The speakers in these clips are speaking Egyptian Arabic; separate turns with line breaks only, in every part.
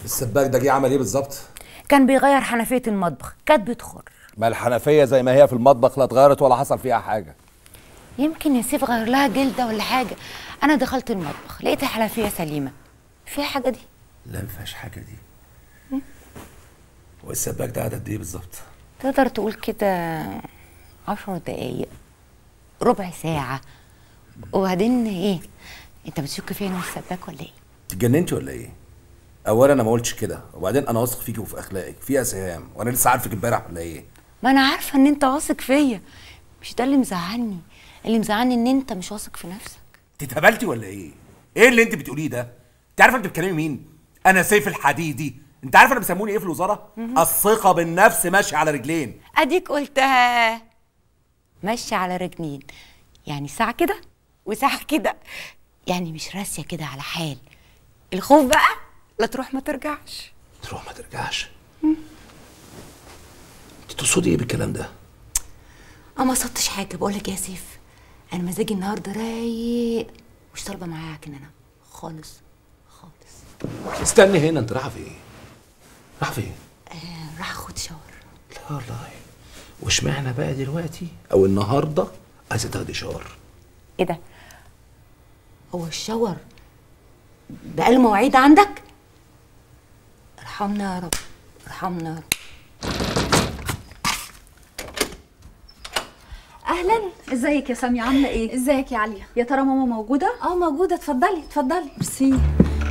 السباك ده جه عمل ايه بالظبط
كان بيغير حنفيه المطبخ كانت بتخر
ما الحنفيه زي ما هي في المطبخ لا اتغيرت ولا حصل فيها حاجه
يمكن يا سيف غير لها جلده ولا حاجه انا دخلت المطبخ لقيت الحنفيه سليمه فيها حاجه دي
لا ما فيهاش حاجه دي والسباك ده قعد قد ايه بالظبط
تقدر تقول كده عشر دقايق ربع ساعه وبعدين ايه انت بتشك فيا انا والسباك ولا ايه
اتجننتي ولا ايه اولا انا ما قلتش كده وبعدين انا واثق فيكي وفي اخلاقك في اسهام وانا لسه عارفك امبارح ولا ايه
ما انا عارفه ان انت واثق فيا مش ده اللي مزعلني اللي مزعلني ان انت مش واثق في نفسك
انت اتهبلتي ولا ايه ايه اللي انت بتقوليه ده انت عارفه انت بتكلمي مين انا سيف الحديدي انت عارفه انا بيسموني ايه في الوزاره الثقه بالنفس ماشيه على رجلين
اديك قلتها ماشيه على رجلين يعني ساعه كده وساعه كده يعني مش راسيه كده على حال الخوف بقى لا تروح ما ترجعش
تروح ما ترجعش انت تقصدي ايه بالكلام ده
انا ما صدتش حاجه بقول لك يا سيف انا مزاجي النهارده رايق مش طالبه معاك ان انا خالص خالص
استني هنا انت رايحه فين رايحه فين
آه راح اخد شاور
لا والله واشمعنى بقى دلوقتي او النهارده عايزه تاخدي شاور
ايه ده هو الشاور بقى له مواعيد عندك ارحمنا يا رب ارحمنا يا رب
اهلا ازيك يا ساميه عامله ايه ازيك يا عليا يا ترى ماما موجوده اه موجوده اتفضلي اتفضلي ميرسي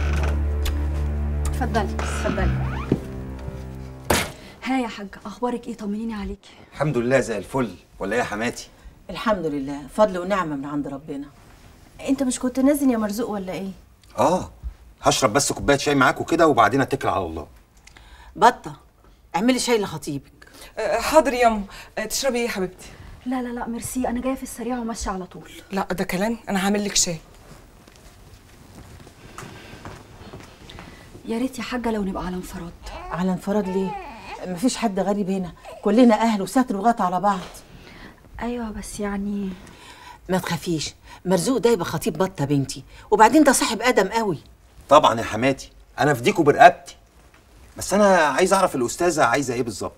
اتفضلي اتفضلي ها يا حاجه اخبارك ايه طمنيني عليكي
الحمد لله زي الفل ولا ايه يا حماتي
الحمد لله فضل ونعمه من عند ربنا
انت مش كنت نازل يا مرزوق ولا ايه
اه هشرب بس كوبايه شاي معاكوا كده وبعدين اتكل على الله
بطه اعملي شاي لخطيبك
أه، حاضر ياما أه، تشربي ايه يا حبيبتي
لا لا لا ميرسي انا جايه في السريع وماشيه على طول
لا ده كلام انا هعمل لك شاي
يا ريت يا حاجه لو نبقى على انفراد
على انفراد ليه مفيش حد غريب هنا كلنا اهل وستر وغط على بعض
ايوه بس يعني
ما تخافيش مرزوق ده يبقى خطيب بطه بنتي وبعدين ده صاحب ادم قوي
طبعا يا حماتي انا فديكوا برقبتي بس انا عايز اعرف الاستاذه عايزه ايه بالظبط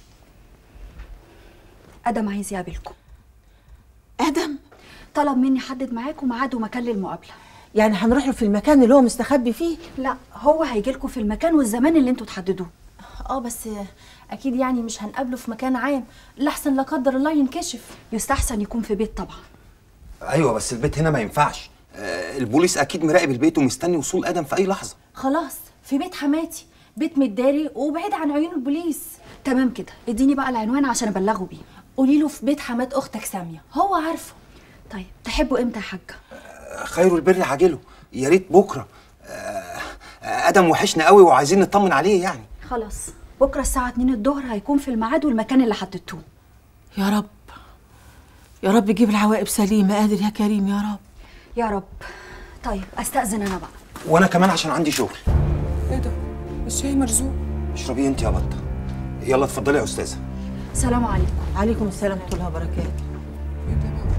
ادم عايز يقابلكم
ادم
طلب مني حدد معاكم ميعاد ومكان للمقابله
يعني هنروح له في المكان اللي هو مستخبي فيه
لا هو هيجي لكم في المكان والزمان اللي انتوا تحددوه
اه بس اكيد يعني مش هنقابله في مكان عام لحسن لا قدر الله ينكشف
يستحسن يكون في بيت طبعا
ايوه بس البيت هنا ما ينفعش آه البوليس اكيد مراقب البيت ومستني وصول ادم في اي لحظه
خلاص في بيت حماتي بيت متداري وبعيد عن عيون البوليس
تمام كده اديني بقى العنوان عشان ابلغه بيه
قولي له في بيت حمات اختك ساميه هو عارفه
طيب تحبوا امتى يا حاجه
آه خير البر عاجله يا ريت بكره آه ادم وحشنا قوي وعايزين نطمن عليه يعني
خلاص بكره الساعه 2 الظهر هيكون في الميعاد والمكان اللي حددتوه
يا رب يا رب جيب العواقب سليمه قادر يا كريم يا رب
يا رب طيب استاذن انا بقى
وانا كمان عشان عندي شغل
ايه ده الشاي مرزوق
اشربيه انت يا بطه يلا اتفضلي يا استاذه
سلام عليكم
عليكم السلام ورحمه الله وبركاته
ايه ده بقى؟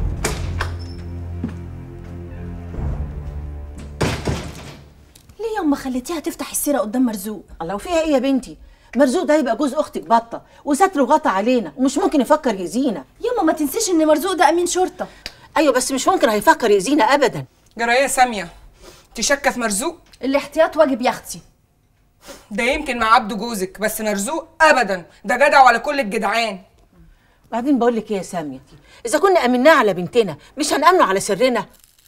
ليه ياما خليتيها تفتح السيره قدام مرزوق
الله وفيها ايه يا بنتي مرزوق ده يبقى جوز اختك بطه وستر وغطى علينا ومش ممكن يفكر يأذينا
ياما ما تنسيش ان مرزوق ده امين شرطه
ايوه بس مش ممكن هيفكر يأذينا ابدا
جرايه ساميه انت شاكه في مرزوق
الاحتياط واجب يا اختي
ده يمكن مع عبده جوزك بس مرزوق ابدا ده جدع ولا كل الجدعان
بعدين بقول لك ايه يا ساميه اذا كنا امناه على بنتنا مش هنامنه على سرنا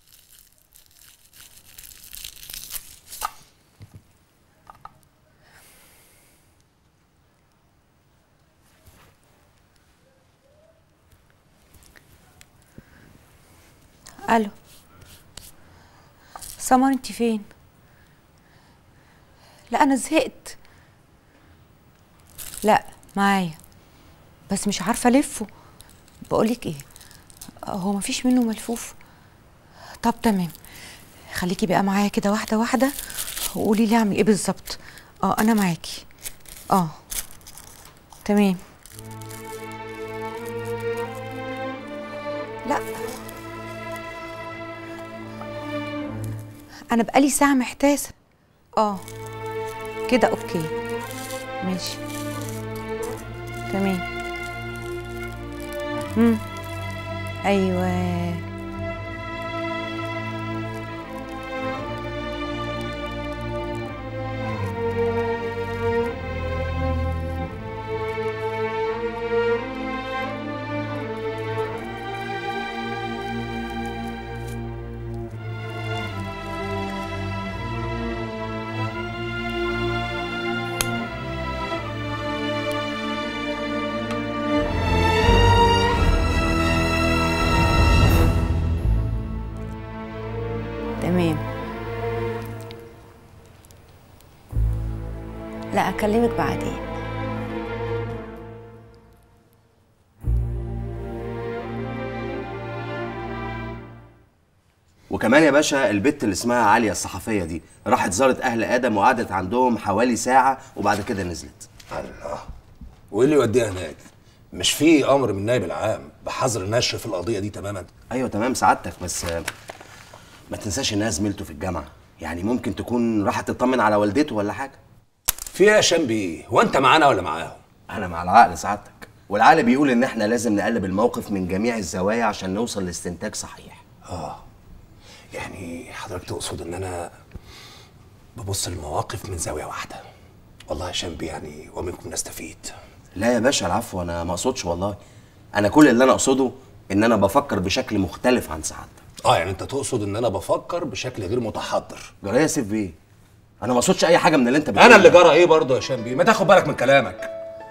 الو سمر انت فين لا انا زهقت لا معايا بس مش عارفه الفه بقولك ايه هو مفيش منه ملفوف طب تمام خليكي بقى معايا كده واحده واحده وقولي لي اعمل ايه بالظبط اه انا معاكي اه تمام لا انا بقالي ساعه محتاسه اه كده اوكي ماشي تمام امم ايوه تمام لا اكلمك بعدين
وكمان يا باشا البت اللي اسمها عالية الصحفية دي راحت زارت أهل آدم وقعدت عندهم حوالي ساعة وبعد كده نزلت
الله وايه اللي يوديها هناك مش في امر من النائب العام بحظر النشر في القضيه دي تماما
أيوة تمام سعادتك بس آه، ما تنساش إنها زميلته في الجامعة يعني ممكن تكون راحت تطمن على والدته ولا حاجة
في ايه يا شامبي هو انت معانا ولا معاهم
أنا مع العقل سعادتك والعقل بيقول إن إحنا لازم نقلب الموقف من جميع الزوايا عشان نوصل لاستنتاج صحيح
يعني حضرتك تقصد ان انا ببص المواقف من زاويه واحده والله يا شامبي يعني ومنكم نستفيد
لا يا باشا العفو أنا ما أقصدش والله أنا كل اللي أنا أقصده إن أنا بفكر بشكل مختلف عن سعادتك
اه يعني انت تقصد ان انا بفكر بشكل غير متحضر
جرايه يا سيف بيه أنا ما أقصدش أي حاجة من اللي أنت بتقوله
انا اللي جرى ايه برضه يا شامبي ما تاخد بالك من كلامك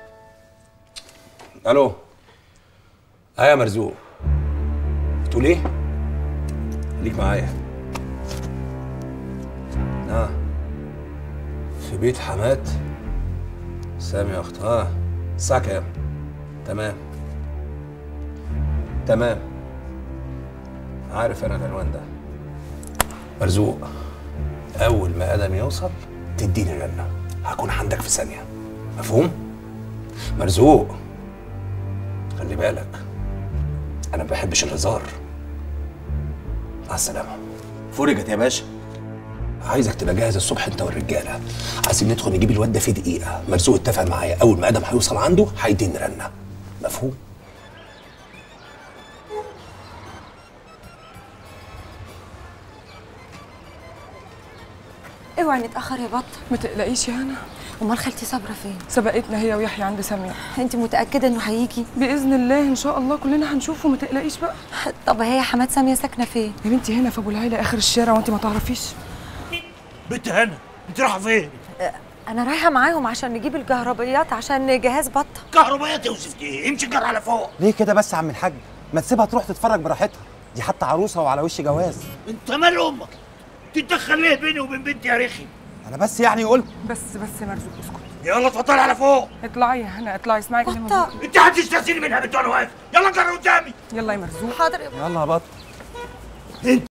الو اه يا مرزوق بتقول ايه خليك معايا اه في بيت حماد سامي يا اخت اه الساعه كام تمام تمام عارف انا العنوان ده مرزوق اول ما ادم يوصل تديني رنه هكون عندك في ثانيه مفهوم مرزوق خلي بالك انا ما بحبش الهزار مع السلامه
فرجت يا باشا
عايزك تبقى جاهز الصبح انت والرجاله عايزين ندخل نجيب الواد ده في دقيقه مرزوق اتفق معايا اول ما ادم هيوصل عنده هيديني رنه مفهوم
اوعي نتاخر يا بطه
ما تقلقيش يا هنا
امال خالتي صابره فين
سبقتنا هي ويحيى عند سامية
انت متاكده انه هيجي
باذن الله ان شاء الله كلنا هنشوفه ما تقلقيش بقى
طب هي حماد ساميه ساكنه فين
يا بنتي هنا في ابو العيله اخر الشارع وانت ما تعرفيش
بنت هنا انت رايحه فين؟
انا رايحه معاهم عشان نجيب الكهربائيات عشان جهاز بطه
كهربائيه توصف ايه؟ امشي جر على فوق
ليه كده بس يا عم الحاج ما تسيبها تروح تتفرج براحتها دي حتى عروسه وعلى وش جواز
انت مال امك؟ تتدخل ليه بيني وبين بنتي يا رخي؟
انا بس يعني قلت
بس بس يا مرزوق اسكت
يلا اتفضل على فوق
اطلعي يا هنا اطلعي اسمعي كلام
بطه
أبوك.
انت هتستاذيني منها بنت وانا واقف يلا جر قدامي
يلا يا مرزوق
حاضر يا
يلا يا بط
انت